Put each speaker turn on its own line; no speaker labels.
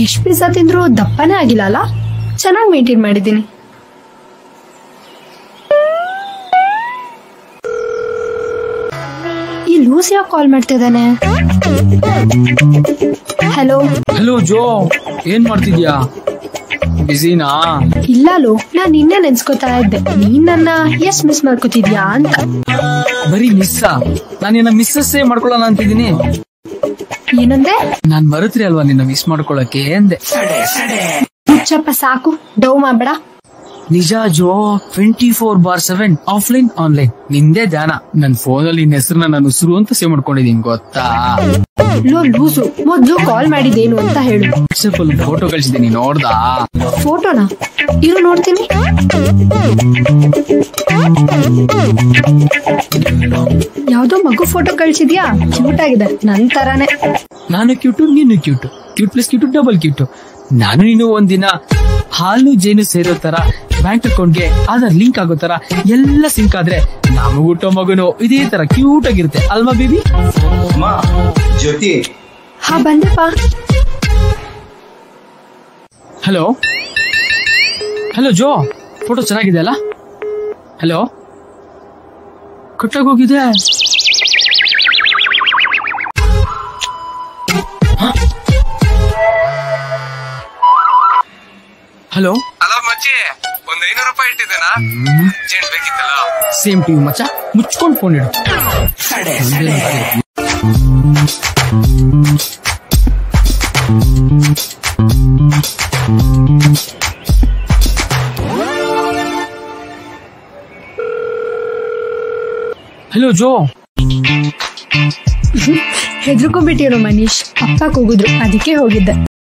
ಇಷ್ಟು ಪಿಜ್ಜಾ ತಿಂದ್ರು ದಪ್ಪನೇ ಆಗಿಲ್ಲ ಅಲ್ಲ ಚೆನ್ನಾಗಿ ಮೇಂಟೈನ್ ಮಾಡಿದ್ದೀನಿ ಈ ಲೂಸ್ ಯಾಕೆ ಕಾಲ್ ಮಾಡ್ತಿದ್ದಾನೆ ಹಲೋ
ಹಲೋ ಜೋ ಏನ್ ಮಾಡ್ತಿದ್ಯಾ ಬಿಸಿನಾ
ಇಲ್ಲ ಲೋ ನಾನ್ ನಿನ್ನೆ ನೆನ್ಸ್ಕೊತಾ ಇದ್ದೆ ನೀನ್ ನನ್ನ ಎಷ್ಟ್ ಮಿಸ್ ಮಾಡ್ಕೋತಿದ್ಯಾ ಅಂತ
ಬರೀ ಮಿಸ್ಸ ನಾನು ನಿನ್ನ ಮಿಸ್ಸಸ್ಸೇ ಮಾಡ್ಕೊಳ್ಳೋಣ ಅಂತಿದ್ದೀನಿ
ಏನಂದೆ
ನಾನ್ ಮರೆತ್ರಿ ಅಲ್ವಾ ನಿನ್ನ ಮಿಸ್ ಮಾಡ್ಕೊಳಕ್ಕೆ ಎಂದೆ
ಮುಚ್ಚಪ್ಪ ಸಾಕು ಡೌ ಮಾಡ್ಬೇಡ
ನಿಜ ಜೋ twenty four by seven offline online ನಿಂದೇ ಧ್ಯಾನ ನನ್ ಫೋನಲ್ಲಿ ನಿನ್ನ ಹೆಸರನ್ನ ನಾನು ಉಸಿರು ಅಂತ ಸೇವ್ ಮಾಡ್ಕೊಂಡಿದೀನಿ ಗೊತ್ತಾ
ಲೋ ಲೂಸು ಮೊದ್ಲು ಕಾಲ್ ಮಾಡಿದೇನು ಅಂತ ಹೇಳು
ವಾಟ್ಸಪ್ ಅಲ್ಲಿ ಫೋಟೋ ಕಳ್ಸಿದೀನಿ ನೋಡ್ದಾ
ಫೋಟೋನಾ ಇರು ನೋಡ್ತೀನಿ ಯಾವ್ದೋ ಮಗು ಫೋಟೋ ಕಳ್ಸಿದ್ಯಾ ಕ್ಯೂಟ್ ಆಗಿದೆ ನನ್ ತರಾನೇ
ನಾನು ಕ್ಯೂಟು ನೀನು cute cute plus cute double cute ನಾನು ನೀನು ಒಂದಿನ ಹಾಲು ಜೇನು ಸೇರೋ ತರ ಬ್ಯಾಂಕ್ ಅಕೌಂಟ್ಗೆ ಆಧಾರ್ ಲಿಂಕ್ ಆಗೋ ತರ ಎಲ್ಲ ಸಿಂಕ್ ಆದ್ರೆ ನಮಗ್ ಹುಟ್ಟೋ ಮಗನು ಇದೇ ತರ ಕ್ಯೂಟ್ ಆಗಿರುತ್ತೆ ಅಲ್ವಾ ಬೇಬಿ
ಅಮ್ಮ ಜ್ಯೋತಿ
ಹಾ ಬಂದೆಪ್ಪ
ಹಲೋ ಹಲೋ ಜೋ ಫೋಟೋ ಚೆನ್ನಾಗಿದೆ ಅಲ್ಲ ಹಲೋ ಕಟ್ಟಾಗೋಗಿದೆ ಹಲೋ
ಹಲೋ ಮಚ್ಚಿ ಒಂದ್ ಐನೂರು ರೂಪಾಯಿ ಇಟ್ಟಿದ್ದೇನಾ ಅರ್ಜೆಂಟ್ ಬೇಕಿತ್ತಲ್ಲ
ಸೇಮ್ ಟಿವಿ ಮಚ್ಚ ಮುಚ್ಕೊಂಡು ಫೋನ್ ಇಡು ಹಲೋ ಜೋ
ಹೆದರ್ಕೊಂಡ್ಬಿಟ್ಟಿರೋ ಮನೀಶ್ ಅಪ್ಪ ಕೂಗಿದ್ರು ಅದಕ್ಕೆ ಹೋಗಿದ್ದೆ